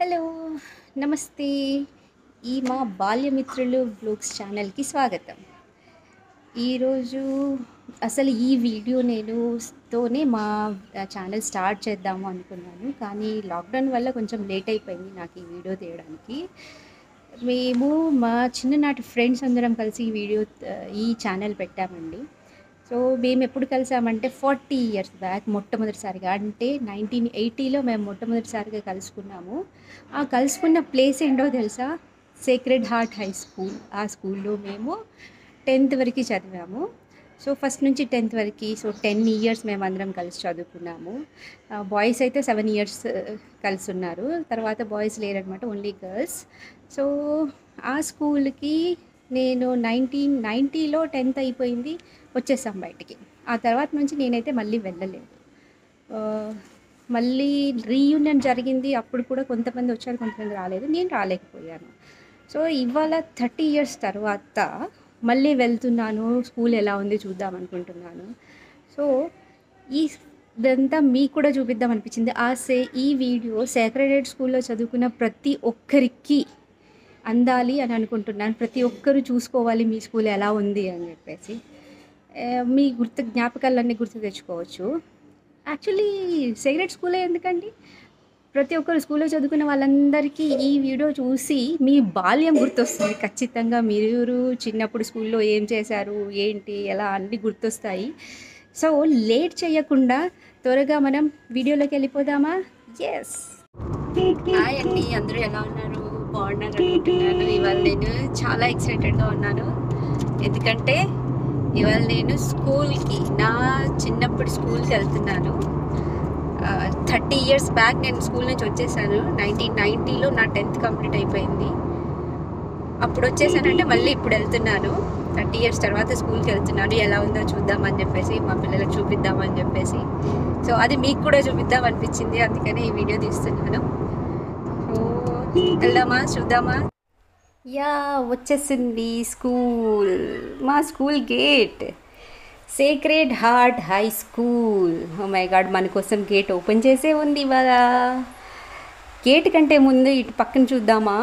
Hello నమస్తే ఈ మా బాల్యమిత్రులు బ్లాగ్స్ ఛానల్కి స్వాగతం ఈరోజు అసలు ఈ వీడియో నేను తోనే మా ఛానల్ స్టార్ట్ చేద్దాము అనుకున్నాను కానీ లాక్డౌన్ వల్ల కొంచెం లేట్ అయిపోయింది నాకు ఈ వీడియో తీయడానికి మేము మా చిన్ననాటి ఫ్రెండ్స్ అందరం కలిసి ఈ వీడియో ఈ ఛానల్ పెట్టామండి సో మేము ఎప్పుడు కలిసామంటే ఫార్టీ ఇయర్స్ బ్యాక్ మొట్టమొదటిసారిగా అంటే నైన్టీన్ ఎయిటీలో మేము మొట్టమొదటిసారిగా కలుసుకున్నాము ఆ కలుసుకున్న ప్లేస్ ఏంటో తెలుసా సేక్రెడ్ హార్ట్ హై స్కూల్ ఆ స్కూల్లో మేము టెన్త్ వరకు చదివాము సో ఫస్ట్ నుంచి టెన్త్ వరకు సో టెన్ ఇయర్స్ మేము అందరం కలిసి చదువుకున్నాము బాయ్స్ అయితే సెవెన్ ఇయర్స్ కలిసి ఉన్నారు తర్వాత బాయ్స్ లేరనమాట ఓన్లీ గర్ల్స్ సో ఆ స్కూల్కి నేను నైన్టీన్ నైంటీలో టెన్త్ అయిపోయింది వచ్చేసాం బయటికి ఆ తర్వాత నుంచి నేనైతే మళ్ళీ వెళ్ళలేదు ఆ, మళ్ళీ రీయూనియన్ జరిగింది అప్పుడు కూడా కొంతమంది వచ్చారు కొంతమంది రాలేదు నేను రాలేకపోయాను సో ఇవాళ థర్టీ ఇయర్స్ తర్వాత మళ్ళీ వెళ్తున్నాను స్కూల్ ఎలా ఉంది చూద్దాం అనుకుంటున్నాను సో ఈ ఇదంతా మీకు కూడా చూపిద్దాం అనిపించింది ఆ సే ఈ వీడియో సేక్రెడెడ్ స్కూల్లో చదువుకున్న ప్రతి ఒక్కరికి అందాలి అని అనుకుంటున్నాను ప్రతి ఒక్కరూ చూసుకోవాలి మీ స్కూల్ ఎలా ఉంది అని చెప్పేసి ఆ, మీ గుర్తు జ్ఞాపకాలన్నీ గుర్తు తెచ్చుకోవచ్చు యాక్చువల్లీ సెక్రెట్ స్కూలే ఎందుకండి ప్రతి ఒక్కరు స్కూల్లో చదువుకున్న వాళ్ళందరికీ ఈ వీడియో చూసి మీ బాల్యం గుర్తొస్తుంది ఖచ్చితంగా మీరు చిన్నప్పుడు స్కూల్లో ఏం చేశారు ఏంటి ఎలా అన్నీ గుర్తొస్తాయి సో లేట్ చేయకుండా త్వరగా మనం వీడియోలోకి వెళ్ళిపోదామా ఎస్ హాయ్ అండి అందరూ ఎలా ఉన్నారు బాగున్నారు అనుకుంటున్నాను ఇవాళ నేను చాలా ఎక్సైటెడ్గా ఉన్నాను ఎందుకంటే ఇవాళ నేను స్కూల్కి నా చిన్నప్పుడు స్కూల్కి వెళ్తున్నాను థర్టీ ఇయర్స్ బ్యాక్ నేను స్కూల్ నుంచి వచ్చేసాను నైన్టీన్ నైంటీలో నా టెన్త్ కంప్లీట్ అయిపోయింది అప్పుడు వచ్చేసానంటే మళ్ళీ ఇప్పుడు వెళ్తున్నాను థర్టీ ఇయర్స్ తర్వాత స్కూల్కి వెళ్తున్నాను ఎలా ఉందో చూద్దామని చెప్పేసి మా పిల్లలకు చూపిద్దామని చెప్పేసి సో అది మీకు కూడా చూపిద్దాం అనిపించింది అందుకని ఈ వీడియో తీస్తున్నాను సో వెళ్దామా చూద్దామా యా వచ్చేసింది స్కూల్ మా school gate sacred heart high school oh my god మన కోసం గేట్ ఓపెన్ చేసే ఉంది ఇవాళ గేట్ కంటే ముందు ఇటు పక్కన చూద్దామా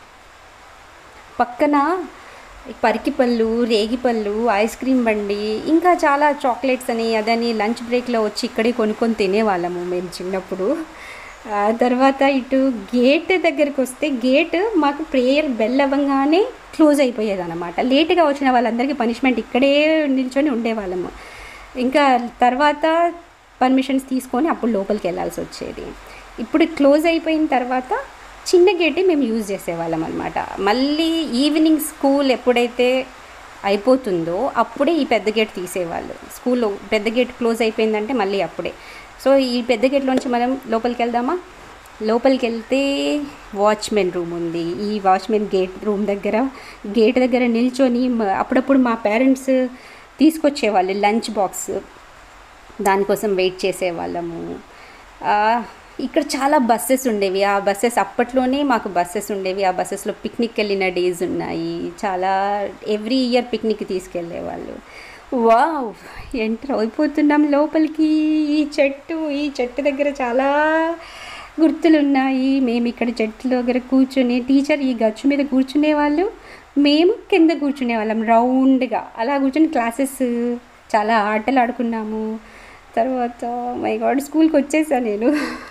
పక్కన పరికిపళ్ళు రేగిపళ్ళు ఐస్ క్రీమ్ బండి ఇంకా చాలా చాక్లెట్స్ అని అదని లంచ్ బ్రేక్లో వచ్చి ఇక్కడే కొనుక్కొని తినేవాళ్ళము మేము చిన్నప్పుడు ఆ తర్వాత ఇటు గేట్ దగ్గరికి వస్తే గేట్ మాకు ప్రేయర్ బెల్ అవ్వగానే క్లోజ్ అయిపోయేది అనమాట లేట్గా వచ్చిన వాళ్ళందరికీ పనిష్మెంట్ ఇక్కడే నిల్చొని ఉండేవాళ్ళము ఇంకా తర్వాత పర్మిషన్స్ తీసుకొని అప్పుడు లోపలికి వెళ్ళాల్సి వచ్చేది ఇప్పుడు క్లోజ్ అయిపోయిన తర్వాత చిన్న గేటే మేము యూజ్ చేసేవాళ్ళం అనమాట మళ్ళీ ఈవినింగ్ స్కూల్ ఎప్పుడైతే అయిపోతుందో అప్పుడే ఈ పెద్ద గేట్ తీసేవాళ్ళు స్కూల్లో పెద్ద గేట్ క్లోజ్ అయిపోయిందంటే మళ్ళీ అప్పుడే సో ఈ పెద్ద గేట్లోంచి మనం లోపలికి వెళ్దామా లోపలికి వెళ్తే వాచ్మెన్ రూమ్ ఉంది ఈ వాచ్మెన్ గేట్ రూమ్ దగ్గర గేట్ దగ్గర నిల్చొని మ- అప్పుడప్పుడు మా పేరెంట్స్ తీసుకొచ్చేవాళ్ళు లంచ్ బాక్స్ దానికోసం వెయిట్ చేసేవాళ్ళము ఆ, ఇక్కడ చాలా బస్సెస్ ఉండేవి ఆ బస్సెస్ అప్పట్లోనే మాకు బస్సెస్ ఉండేవి ఆ బస్సెస్లో పిక్నిక్ వెళ్ళిన డేస్ ఉన్నాయి చాలా ఎవ్రీ ఇయర్ పిక్నిక్ తీసుకెళ్ళేవాళ్ళు వావ్ ఎంటర్ అయిపోతున్నాం లోపలికి ఈ చెట్టు ఈ చెట్టు దగ్గర చాలా గుర్తులు ఉన్నాయి మేము ఇక్కడ చెట్టు దగ్గర కూర్చొని టీచర్ ఈ గచ్చు మీద కూర్చునే వాళ్ళు మేము కింద కూర్చునే వాళ్ళం రౌండ్గా అలా కూర్చొని క్లాసెస్ చాలా ఆటలు ఆడుకున్నాము తర్వాత మై గాడ్ స్కూల్కి వచ్చేసాను నేను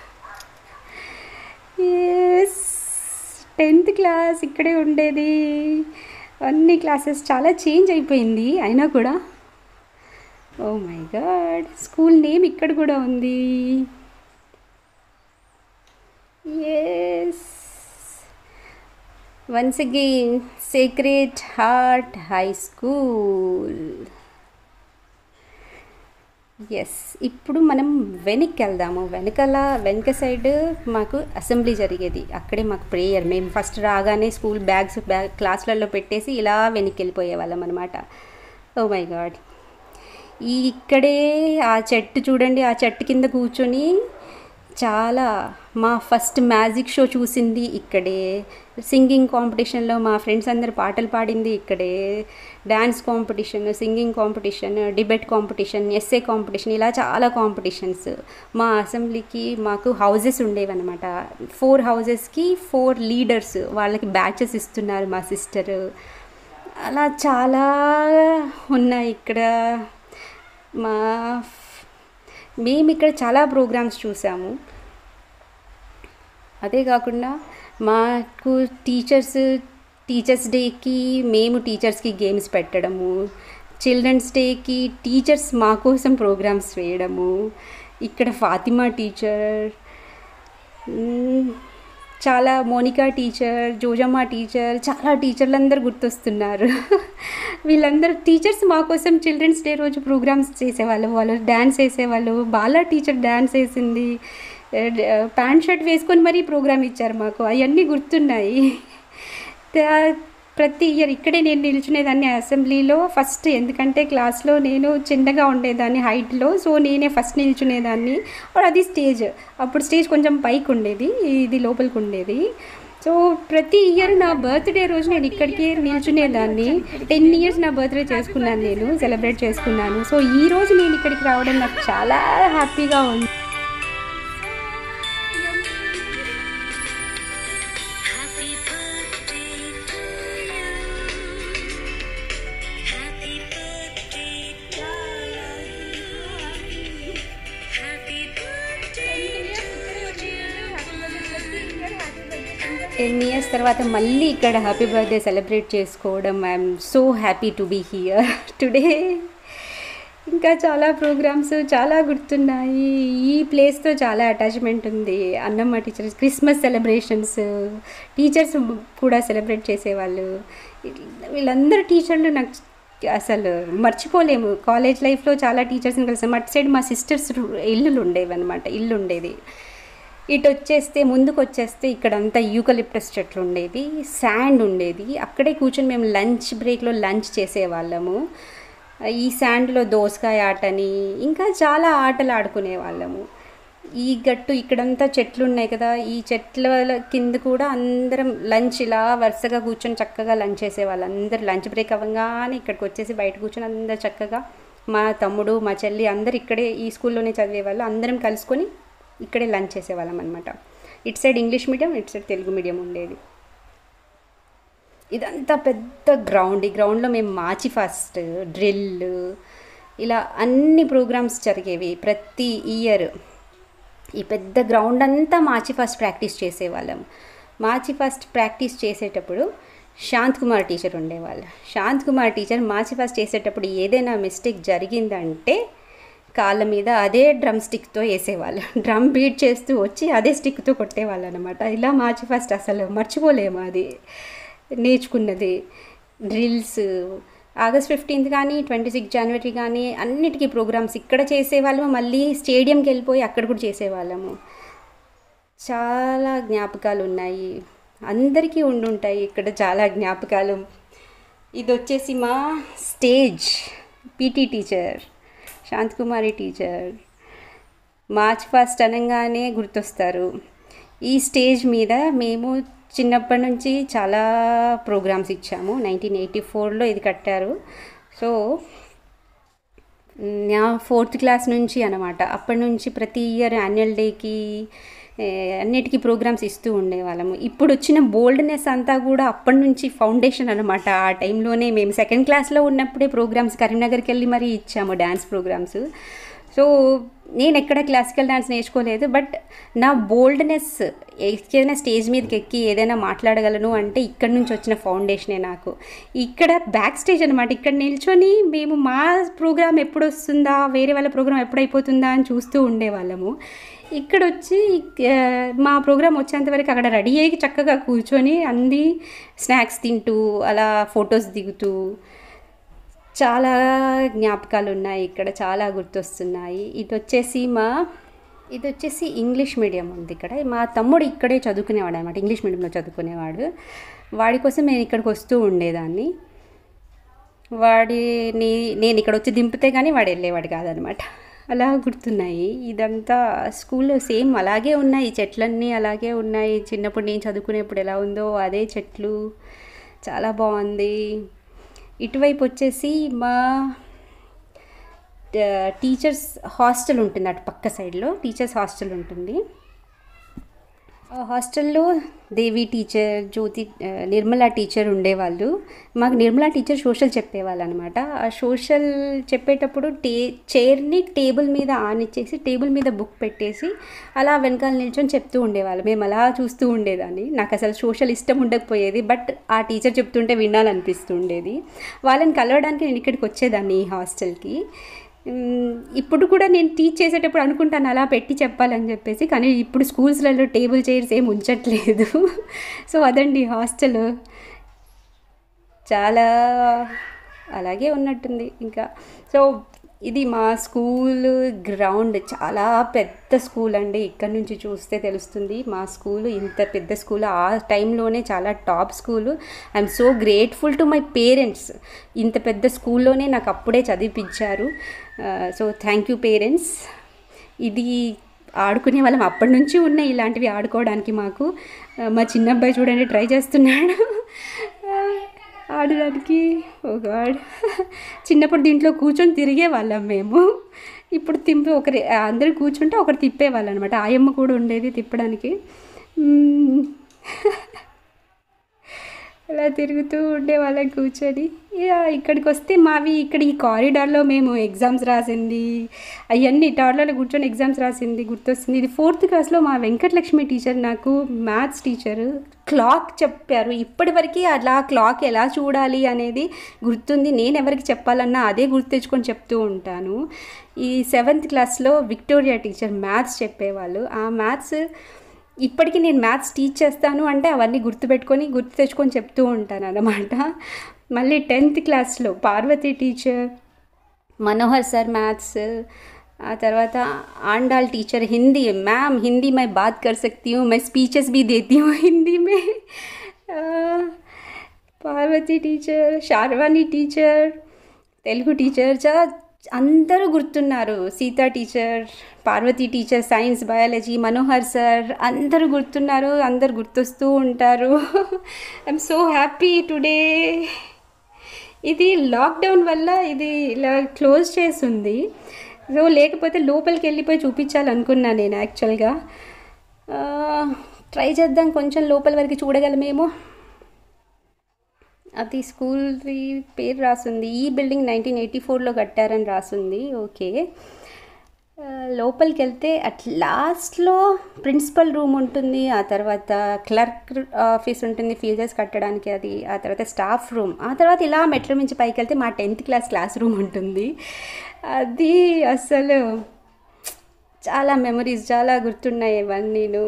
ఎస్ టెన్త్ క్లాస్ ఇక్కడే ఉండేది అన్ని క్లాసెస్ చాలా చేంజ్ అయిపోయింది అయినా కూడా oh my god school name ఇక్కడ కూడా ఉంది yes once again secret heart high school yes ఇప్పుడు మనం వెనక్కి వెళ్దాము వెనకాల వెనక సైడ్ మాకు అసెంబ్లీ జరిగేది అక్కడే మాకు ప్రేయర్ మేము ఫస్ట్ రాగానే స్కూల్ బ్యాగ్స్ బ్యాగ్ క్లాసులలో పెట్టేసి ఇలా వెనక్కి వెళ్ళిపోయే వాళ్ళం అనమాట ఓ మై గాడ్ ఈ ఇక్కడే ఆ చెట్టు చూడండి ఆ చెట్టు కింద కూర్చొని చాలా మా ఫస్ట్ మ్యాజిక్ షో చూసింది ఇక్కడే సింగింగ్ కాంపిటీషన్లో మా ఫ్రెండ్స్ అందరు పాటలు పాడింది ఇక్కడే dance competition singing competition debate competition essay competition ఇలా చాలా కాంపిటీషన్స్ మా అసెంబ్లీకి మాకు హౌజెస్ ఉండేవన్నమాట ఫోర్ హౌజెస్కి ఫోర్ లీడర్స్ వాళ్ళకి బ్యాచెస్ ఇస్తున్నారు మా సిస్టర్ అలా చాలా ఉన్నాయి ఇక్కడ మా మేము ఇక్కడ చాలా ప్రోగ్రామ్స్ చూసాము అదే కాకుండా మాకు టీచర్స్ టీచర్స్ డేకి మేము టీచర్స్కి గేమ్స్ పెట్టడము చిల్డ్రన్స్ డేకి టీచర్స్ మా కోసం ప్రోగ్రామ్స్ వేయడము ఇక్కడ ఫాతిమా టీచర్ మ్, చాలా మోనికా టీచర్ జోజమ్మ టీచర్ చాలా టీచర్లు అందరు గుర్తొస్తున్నారు వీళ్ళందరూ టీచర్స్ మా కోసం చిల్డ్రన్స్ డే రోజు ప్రోగ్రామ్స్ చేసేవాళ్ళు వాళ్ళు డ్యాన్స్ వేసేవాళ్ళు బాలా టీచర్ డ్యాన్స్ వేసింది ప్యాంట్ షర్ట్ వేసుకొని మరీ ప్రోగ్రామ్ ఇచ్చారు మాకు అవన్నీ గుర్తున్నాయి తా- ప్రతి ఇయర్ ఇక్కడే నేను నిల్చునేదాన్ని అసెంబ్లీలో ఫస్ట్ ఎందుకంటే క్లాస్లో నేను చిన్నగా ఉండేదాన్ని హైట్లో సో నేనే ఫస్ట్ నిల్చునేదాన్ని అప్పుడు అది స్టేజ్ అప్పుడు స్టేజ్ కొంచెం పైకి ఉండేది ఇది లోపలికి ఉండేది సో ప్రతి ఇయర్ నా బర్త్డే రోజు నేను ఇక్కడికి నిల్చునేదాన్ని టెన్ ఇయర్స్ నా బర్త్డే చేసుకున్నాను నేను సెలబ్రేట్ చేసుకున్నాను సో ఈ రోజు నేను ఇక్కడికి రావడం నాకు చాలా హ్యాపీగా ఉంది Happy birthday to you. Happy birthday to you. Happy birthday to you. Ten years తర్వాత మళ్ళీ ఇక్కడ హ్యాపీ బర్త్డే సెలబ్రేట్ చేసుకోవడం I'm so happy to be here today ఇంకా చాలా ప్రోగ్రామ్స్ చాలా గుర్తున్నాయి ఈ ప్లేస్తో చాలా అటాచ్మెంట్ ఉంది Annamma teachers Christmas celebrations teachers కూడా సెలబ్రేట్ చేసేవాళ్ళు వీళ్ళందరూ టీచర్లు నాకు అసలు మర్చిపోలేము కాలేజ్ లైఫ్లో చాలా టీచర్స్ని కలిసాం అటు సైడ్ మా సిస్టర్స్ ఇల్లులు ఉండేవి అనమాట ఇల్లు ఉండేది ఇటు వచ్చేస్తే ముందుకు వచ్చేస్తే ఇక్కడంతా యూకలిప్టస్ చెట్లు ఉండేవి శాండ్ ఉండేది అక్కడే కూర్చొని మేము లంచ్ బ్రేక్లో లంచ్ చేసేవాళ్ళము ఈ శాండ్లో దోసకాయ ఆటని ఇంకా చాలా ఆటలు ఆడుకునే వాళ్ళము ఈ గట్టు ఇక్కడంతా చెట్లు ఉన్నాయి కదా ఈ చెట్ల కింద కూడా అందరం లంచ్ ఇలా వరుసగా కూర్చొని చక్కగా లంచ్ చేసేవాళ్ళు అందరు లంచ్ బ్రేక్ అవ్వగానే ఇక్కడికి వచ్చేసి బయట కూర్చొని అందరు చక్కగా మా తమ్ముడు మా చెల్లి అందరు ఇక్కడే ఈ స్కూల్లోనే చదివేవాళ్ళు అందరం కలుసుకొని ఇక్కడే లంచ్ చేసేవాళ్ళం అనమాట ఇటు సైడ్ ఇంగ్లీష్ మీడియం ఇటు సైడ్ తెలుగు మీడియం ఉండేది ఇదంతా పెద్ద గ్రౌండ్ ఈ గ్రౌండ్లో మేము మార్చి ఫస్ట్ డ్రిల్ ఇలా అన్ని ప్రోగ్రామ్స్ జరిగేవి ప్రతి ఇయర్ ఈ పెద్ద గ్రౌండ్ అంతా మార్చి ఫస్ట్ ప్రాక్టీస్ చేసేవాళ్ళం మార్చి ఫస్ట్ ప్రాక్టీస్ చేసేటప్పుడు శాంత్ కుమార్ టీచర్ ఉండేవాళ్ళు Shanth Kumar teacher march past చేసేటప్పుడు ఏదైనా మిస్టేక్ జరిగిందంటే కాళ్ళ మీద అదే డ్రమ్ స్టిక్తో వేసేవాళ్ళు డ్రమ్ బీట్ చేస్తూ వచ్చి అదే స్టిక్తో కొట్టేవాళ్ళు అనమాట ఇలా మార్చి ఫస్ట్ అసలు మర్చిపోలేము అది నేర్చుకున్నది డ్రిల్స్ ఆగస్ట్ ఫిఫ్టీన్త్ కానీ ట్వంటీ సిక్స్ జనవరి కానీ అన్నిటికీ ప్రోగ్రామ్స్ ఇక్కడ చేసేవాళ్ళము మళ్ళీ స్టేడియంకి వెళ్ళిపోయి అక్కడ కూడా చేసేవాళ్ళము చాలా జ్ఞాపకాలు ఉన్నాయి అందరికీ ఉండుంటాయి ఇక్కడ చాలా జ్ఞాపకాలు ఇది వచ్చేసి మా stage PT teacher Shanthakumari teacher march past అనగానే గుర్తొస్తారు ఈ స్టేజ్ మీద మేము చిన్నప్పటి నుంచి చాలా ప్రోగ్రామ్స్ ఇచ్చాము నైన్టీన్ ఎయిటీ ఫోర్లో ఇది కట్టారు సో నా ఫోర్త్ క్లాస్ నుంచి అనమాట అప్పటి నుంచి ప్రతి ఇయర్ యాన్యువల్ డేకి ఏ, అన్నిటికీ ప్రోగ్రామ్స్ ఇస్తూ ఉండేవాళ్ళము ఇప్పుడు వచ్చిన బోల్డ్నెస్ అంతా కూడా అప్పటి నుంచి ఫౌండేషన్ అనమాట ఆ టైంలోనే మేము సెకండ్ క్లాస్లో ఉన్నప్పుడే ప్రోగ్రామ్స్ కరీంనగర్కి వెళ్ళి మరీ ఇచ్చాము డ్యాన్స్ ప్రోగ్రామ్స్ సో నేను ఎక్కడ క్లాసికల్ డ్యాన్స్ నేర్చుకోలేదు బట్ నా బోల్డ్నెస్ ఏదైనా స్టేజ్ మీదకి ఎక్కి ఏదైనా మాట్లాడగలను అంటే ఇక్కడ నుంచి వచ్చిన ఫౌండేషనే నాకు ఇక్కడ బ్యాక్ స్టేజ్ అనమాట ఇక్కడ నిల్చొని మేము మా ప్రోగ్రామ్ ఎప్పుడు వస్తుందా వేరే వాళ్ళ ప్రోగ్రామ్ ఎప్పుడు అయిపోతుందా అని చూస్తూ ఉండేవాళ్ళము ఇక్కడ వచ్చి ఆ, మా ప్రోగ్రామ్ వచ్చేంత వరకు అక్కడ రెడీ అయ్యి చక్కగా కూర్చొని అంది స్నాక్స్ తింటూ అలా ఫొటోస్ దిగుతూ చాలా జ్ఞాపకాలు ఉన్నాయి ఇక్కడ చాలా గుర్తొస్తున్నాయి ఇది వచ్చేసి మా ఇది వచ్చేసి ఇంగ్లీష్ మీడియం ఉంది ఇక్కడ మా తమ్ముడు ఇక్కడే చదువుకునేవాడు అనమాట ఇంగ్లీష్ మీడియంలో చదువుకునేవాడు వాడి కోసం నేను ఇక్కడికి వస్తూ ఉండేదాన్ని వాడిని నేను ఇక్కడ వచ్చి దింపితే కానీ వాడు వెళ్ళేవాడు కాదనమాట అలా గుర్తున్నాయి ఇదంతా స్కూల్లో సేమ్ అలాగే ఉన్నాయి చెట్లన్నీ అలాగే ఉన్నాయి చిన్నప్పుడు నేను చదువుకునేప్పుడు ఎలా ఉందో అదే చెట్లు చాలా బాగుంది ఇటువైపు వచ్చేసి మా టీచర్స్ హాస్టల్ ఉంటుంది అటు పక్క సైడ్లో టీచర్స్ హాస్టల్ ఉంటుంది ఆ హాస్టల్లో దేవి టీచర్ జ్యోతి ఆ, నిర్మల టీచర్ ఉండేవాళ్ళు మాకు నిర్మల టీచర్ సోషల్ చెప్పేవాళ్ళు అనమాట ఆ సోషల్ చెప్పేటప్పుడు టే చైర్ని టేబుల్ మీద ఆనిచ్చేసి టేబుల్ మీద బుక్ పెట్టేసి అలా వెనకాల నిల్చొని చెప్తూ ఉండేవాళ్ళు మేము అలా చూస్తూ ఉండేదాన్ని నాకు అసలు సోషల్ ఇష్టం ఉండకపోయేది బట్ ఆ టీచర్ చెప్తుంటే వినాలనిపిస్తుండేది వాళ్ళని కలవడానికి నేను ఇక్కడికి వచ్చేదాన్ని ఈ హాస్టల్కి మ్, ఇప్పుడు కూడా నేను టీచ్ చేసేటప్పుడు అనుకుంటాను అలా పెట్టి చెప్పాలని చెప్పేసి కానీ ఇప్పుడు స్కూల్స్లలో టేబుల్ చైర్స్ ఏం ఉంచట్లేదు సో అదండి హాస్టల్ చాలా అలాగే ఉన్నట్టుంది ఇంకా సో ఇది మా స్కూల్ గ్రౌండ్ చాలా పెద్ద స్కూల్ అండి ఇక్కడ నుంచి చూస్తే తెలుస్తుంది మా స్కూల్ ఇంత పెద్ద స్కూల్ ఆ టైంలోనే చాలా top school I'm so grateful to my parents ఇంత పెద్ద స్కూల్లోనే నాకు అప్పుడే చదివిపించారు సో థ్యాంక్ యూ పేరెంట్స్ ఇది ఆడుకునే వాళ్ళం అప్పటి నుంచి ఉన్నాయి ఇలాంటివి ఆడుకోవడానికి మాకు ఆ, మా చిన్న అబ్బాయి చూడండి ట్రై చేస్తున్నాడు ఆ, ఆడడానికి ఓ గాడ్ చిన్నప్పుడు దీంట్లో కూర్చొని తిరిగే వాళ్ళం మేము ఇప్పుడు తింపి ఒకరి అందరూ కూర్చుంటే ఒకరు తిప్పేవాళ్ళు అనమాట ఆయమ్మ కూడా ఉండేది తిప్పడానికి మ్మ్. అలా తిరుగుతూ ఉండేవాళ్ళం కూర్చొని ఇక ఇక్కడికి వస్తే మావి ఇక్కడ ఈ కారిడార్లో మేము ఎగ్జామ్స్ రాసింది అవన్నీ టార్లలో కూర్చొని ఎగ్జామ్స్ రాసింది గుర్తొస్తుంది ఇది ఫోర్త్ క్లాస్లో మా వెంకటలక్ష్మి టీచర్ నాకు మ్యాథ్స్ టీచర్ క్లాక్ చెప్పారు ఇప్పటివరకు అలా క్లాక్ ఎలా చూడాలి అనేది గుర్తుంది నేను ఎవరికి చెప్పాలన్నా అదే గుర్తు తెచ్చుకొని చెప్తూ ఉంటాను ఈ సెవెంత్ క్లాస్లో విక్టోరియా టీచర్ మ్యాథ్స్ చెప్పేవాళ్ళు ఆ మ్యాథ్స్ ఇప్పటికీ నేను మ్యాథ్స్ టీచ్ చేస్తాను అంటే అవన్నీ గుర్తుపెట్టుకొని గుర్తు తెచ్చుకొని చెప్తూ ఉంటాను అన్నమాట మళ్ళీ టెన్త్ క్లాస్లో Parvathi teacher Manohar sir maths ఆ తర్వాత ఆండాల్ టీచర్ హిందీ మ్యామ్ హిందీ मैं बात कर सकती हूँ मैं स्पीचेस भी देती हूँ हिंदी में ఆ, Parvathi teacher Sharvani teacher Telugu teacher చాలా అందరూ గుర్తున్నారు Seetha teacher Parvathi teacher science biology Manohar sir అందరూ గుర్తున్నారు అందరు గుర్తొస్తూ ఉంటారు ఐఎమ్ సో హ్యాపీ టుడే ఇది లాక్డౌన్ వల్ల ఇది ఇలా క్లోజ్ చేస్తుంది సో లేకపోతే లోపలికి వెళ్ళిపోయి చూపించాలనుకున్నా నేను యాక్చువల్గా ట్రై చేద్దాం కొంచెం లోపల వరకు చూడగలమేమో అది స్కూల్ది పేరు రాసింది ఈ బిల్డింగ్ నైన్టీన్ ఎయిటీ ఫోర్లో కట్టారని రాసింది ఓకే ఆ, లోపలికి వెళ్తే అట్ లాస్ట్లో ప్రిన్సిపల్ రూమ్ ఉంటుంది ఆ తర్వాత క్లర్క్ ఆఫీస్ ఉంటుంది ఫీజెస్ కట్టడానికి అది ఆ తర్వాత స్టాఫ్ రూమ్ ఆ తర్వాత ఇలా మెట్ల మించి పైకి వెళ్తే మా టెన్త్ క్లాస్ క్లాస్ రూమ్ ఉంటుంది అది అసలు చాలా మెమరీస్ చాలా గుర్తున్నాయి ఇవన్నీను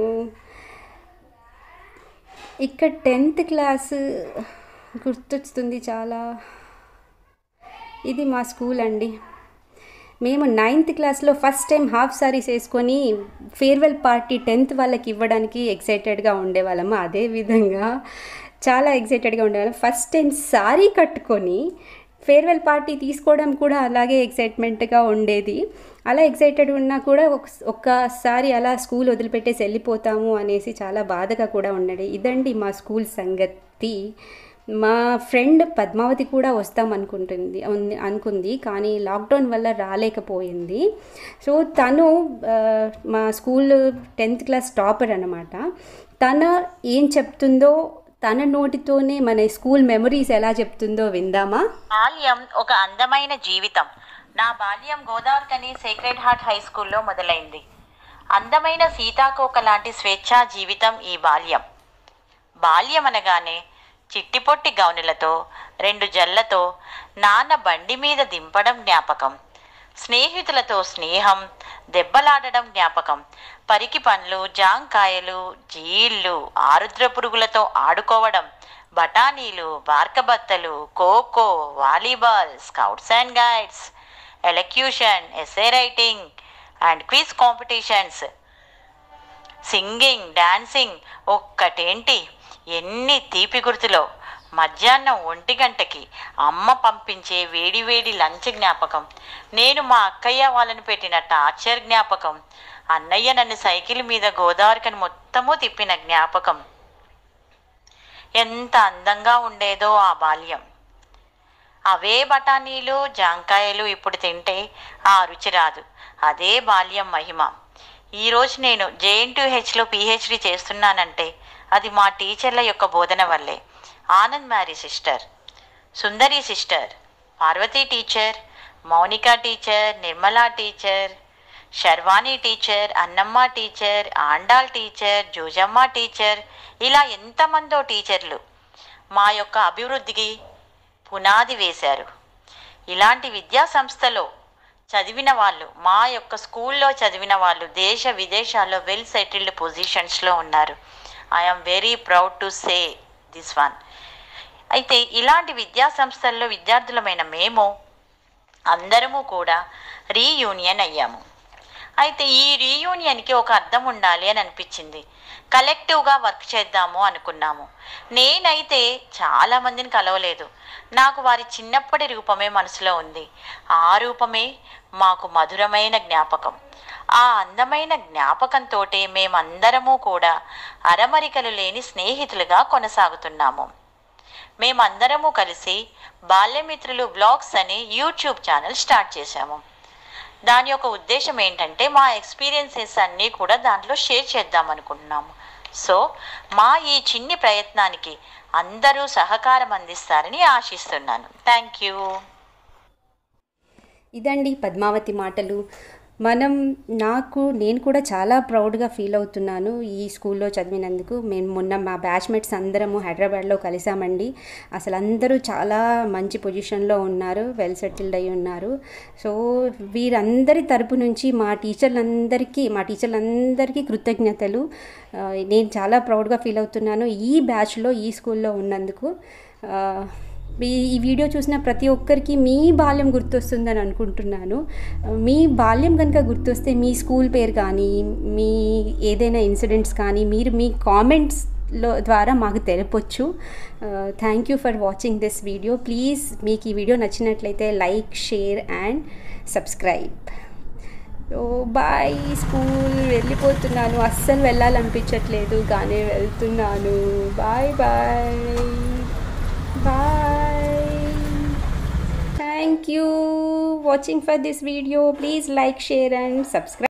ఇక్కడ టెన్త్ క్లాస్ గుర్తొస్తుంది చాలా ఇది మా స్కూల్ అండి మేము నైన్త్ క్లాస్లో ఫస్ట్ టైం హాఫ్ సారీస్ వేసుకొని ఫేర్వెల్ పార్టీ టెన్త్ వాళ్ళకి ఇవ్వడానికి ఎక్సైటెడ్గా ఉండేవాళ్ళము అదే విధంగా చాలా ఎక్సైటెడ్గా ఉండేవాళ్ళం ఫస్ట్ టైం సారీ కట్టుకొని ఫేర్వెల్ పార్టీ తీసుకోవడం కూడా అలాగే ఎక్సైట్మెంట్గా ఉండేది అలా ఎక్సైటెడ్ ఉన్నా కూడా ఒక- ఒక్కసారి అలా స్కూల్ వదిలిపెట్టేసి వెళ్ళిపోతాము అనేసి చాలా బాధగా కూడా ఉండేది ఇదండి మా స్కూల్ సంగతి మా ఫ్రెండ్ పద్మావతి కూడా వస్తాం అనుకుంటుంది ఉంది- అనుకుంది కానీ లాక్డౌన్ వల్ల రాలేకపోయింది సో తను ఆ, మా స్కూల్ టెన్త్ క్లాస్ టాపర్ అనమాట తన ఏం చెప్తుందో తన నోటితోనే మన స్కూల్ మెమరీస్ ఎలా చెప్తుందో విందామా బాల్యం ఒక అందమైన జీవితం నా బాల్యం గోదావరికని సేక్రెడ్ హార్ట్ హై స్కూల్లో మొదలైంది అందమైన సీతాకోక లాంటి స్వేచ్ఛా జీవితం ఈ బాల్యం బాల్యం అనగానే చిట్టిపొట్టి గౌనులతో రెండు జల్లతో నాన్న బండి మీద దింపడం జ్ఞాపకం స్నేహితులతో స్నేహం దెబ్బలాడడం జ్ఞాపకం పరికి పండ్లు జాంకాయలు జీళ్ళు ఆరుద్ర పురుగులతో ఆడుకోవడం బఠానీలు బార్కబత్తలు kho kho volleyball scouts and guides elocution essay writing and quiz competitions singing dancing ఒక్కటేంటి ఎన్ని తీపి గుర్తులో మధ్యాహ్నం ఒంటి గంటకి అమ్మ పంపించే వేడి వేడి లంచ్ జ్ఞాపకం నేను మా అక్కయ్య వాళ్ళని పెట్టిన టార్చర్ జ్ఞాపకం అన్నయ్య నన్ను సైకిల్ మీద గోదావరికని మొత్తము తిప్పిన జ్ఞాపకం ఎంత అందంగా ఉండేదో ఆ బాల్యం అవే బఠానీలు జాంకాయలు ఇప్పుడు తింటే ఆ రుచి రాదు అదే బాల్యం మహిమ ఈరోజు నేను జేఎన్టీహెచ్లో పిహెచ్డి చేస్తున్నానంటే అది మా టీచర్ల యొక్క బోధన వల్లే Anand Mary sister Sundari sister Parvathi teacher Mounika teacher Nirmala teacher Sharvani teacher Annamma teacher Andal teacher Jojamma teacher ఇలా ఎంతమందో టీచర్లు మా యొక్క అభివృద్ధికి పునాది వేశారు ఇలాంటి విద్యా సంస్థలో చదివిన వాళ్ళు మా యొక్క స్కూల్లో చదివిన వాళ్ళు దేశ విదేశాల్లో వెల్ సెటిల్డ్ పొజిషన్స్లో ఉన్నారు I'm very proud to say this one అయితే ఇలాంటి విద్యా సంస్థల్లో విద్యార్థులమైన మేము అందరము కూడా రీయూనియన్ అయ్యాము అయితే ఈ రీయూనియన్కి ఒక అర్థం ఉండాలి అని అనిపించింది కలెక్టివ్గా వర్క్ చేద్దాము అనుకున్నాము నేనైతే చాలా మందిని కలవలేదు నాకు వారి చిన్నప్పటి రూపమే మనసులో ఉంది ఆ రూపమే మాకు మధురమైన జ్ఞాపకం ఆ అందమైన జ్ఞాపకంతో మేమందరము కూడా అరమరికలు లేని స్నేహితులుగా కొనసాగుతున్నాము మేమందరము కలిసి బాల్యమిత్రులు బ్లాగ్స్ అని యూట్యూబ్ ఛానల్ స్టార్ట్ చేశాము దాని యొక్క ఉద్దేశం ఏంటంటే మా ఎక్స్పీరియన్సెస్ అన్నీ కూడా దాంట్లో షేర్ చేద్దాం అనుకుంటున్నాము సో మా ఈ చిన్ని ప్రయత్నానికి అందరూ సహకారం అందిస్తారని ఆశిస్తున్నాను థ్యాంక్ యూ ఇదండి పద్మావతి మాటలు మనం నాకు నేను కూడా చాలా ప్రౌడ్గా ఫీల్ అవుతున్నాను ఈ స్కూల్లో చదివినందుకు మేము మొన్న మా బ్యాచ్మేట్స్ అందరము హైదరాబాద్లో కలిసామండి అసలు అందరూ చాలా మంచి పొజిషన్లో ఉన్నారు వెల్ సెటిల్డ్ అయి ఉన్నారు సో వీరందరి తరపు నుంచి మా టీచర్లందరికీ మా టీచర్లందరికీ కృతజ్ఞతలు ఆ, నేను చాలా ప్రౌడ్గా ఫీల్ అవుతున్నాను ఈ బ్యాచ్లో ఈ స్కూల్లో ఉన్నందుకు ఆ, మీ ఈ వీడియో చూసిన ప్రతి ఒక్కరికి మీ బాల్యం గుర్తొస్తుందని అనుకుంటున్నాను మీ బాల్యం కనుక గుర్తొస్తే మీ స్కూల్ పేరు కానీ మీ ఏదైనా ఇన్సిడెంట్స్ కానీ మీరు మీ కామెంట్స్లో ద్వారా మాకు తెలపొచ్చు thank you for watching this video please మీకు ఈ వీడియో నచ్చినట్లయితే like share and subscribe oh bye school వెళ్ళిపోతున్నాను అస్సలు వెళ్ళాలనిపించట్లేదు కానీ వెళ్తున్నాను bye bye bye thank you watching for this video please like share and subscribe